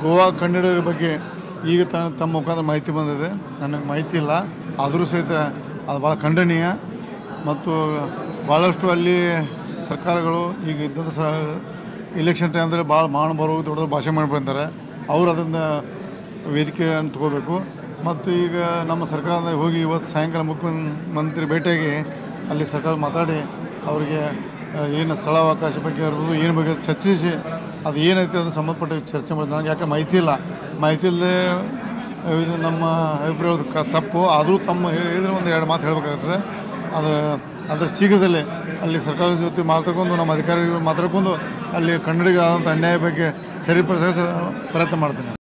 ಗೋವಾ ಕನ್ನಡಿಗರ ಬಗ್ಗೆ ಈಗ ತ ತಮ್ಮ ಮುಖಾಂತರ ಮಾಹಿತಿ ಬಂದಿದೆ ನನಗೆ ಮಾಹಿತಿ ಇಲ್ಲ ಆದರೂ ಸಹಿತ ಅದು ಭಾಳ ಖಂಡನೀಯ ಮತ್ತು ಭಾಳಷ್ಟು ಅಲ್ಲಿ ಸರ್ಕಾರಗಳು ಈಗ ಇದ್ದಂಥ ಸ ಇಲೆಕ್ಷನ್ ಟೈಮ್ದಲ್ಲಿ ಭಾಳ ಮಹಾನುಭಾವರು ದೊಡ್ಡ ದೊಡ್ಡ ಭಾಷೆ ಮಾಡಿಬಿಡ್ತಾರೆ ಅವ್ರು ಅದನ್ನು ವೇದಿಕೆಯನ್ನು ತಗೋಬೇಕು ಮತ್ತು ಈಗ ನಮ್ಮ ಸರ್ಕಾರದ ಹೋಗಿ ಇವತ್ತು ಸಾಯಂಕಾಲ ಮುಖ್ಯಮಂತ್ರಿ ಭೇಟಿಯಾಗಿ ಅಲ್ಲಿ ಸರ್ಕಾರ ಮಾತಾಡಿ ಅವರಿಗೆ ಆ, ಏನು ಸ್ಥಳಾವಕಾಶ ಬಗ್ಗೆ ಇರ್ಬೋದು ಏನು ಬಗ್ಗೆ ಚರ್ಚಿಸಿ ಅದು ಏನೈತೆ ಅದು ಸಂಬಂಧಪಟ್ಟ ಚರ್ಚೆ ಮಾಡಿ ನನಗೆ ಯಾಕೆ ಮಾಹಿತಿ ಇಲ್ಲ ಮಾಹಿತಿ ಇಲ್ಲದೆ ಇದು ನಮ್ಮ ಅಭಿಪ್ರಾಯ ಕ ತಪ್ಪು ಆದರೂ ತಮ್ಮ ಹೇಳಿದ್ರೆ ಒಂದು ಎರಡು ಮಾತು ಹೇಳಬೇಕಾಗ್ತದೆ ಅದು ಅದ್ರ ಶೀಘ್ರದಲ್ಲೇ ಅಲ್ಲಿ ಸರ್ಕಾರದ ಜೊತೆ ಮಾತಾಡ್ಕೊಂಡು ನಮ್ಮ ಅಧಿಕಾರಿಗಳು ಮಾತಾಡ್ಕೊಂಡು ಅಲ್ಲಿ ಕನ್ನಡಿಗರಾದಂಥ ಅನ್ಯಾಯ ಬಗ್ಗೆ ಸರಿಪಡಿಸೋ ಪ್ರಯತ್ನ ಮಾಡ್ತೀನಿ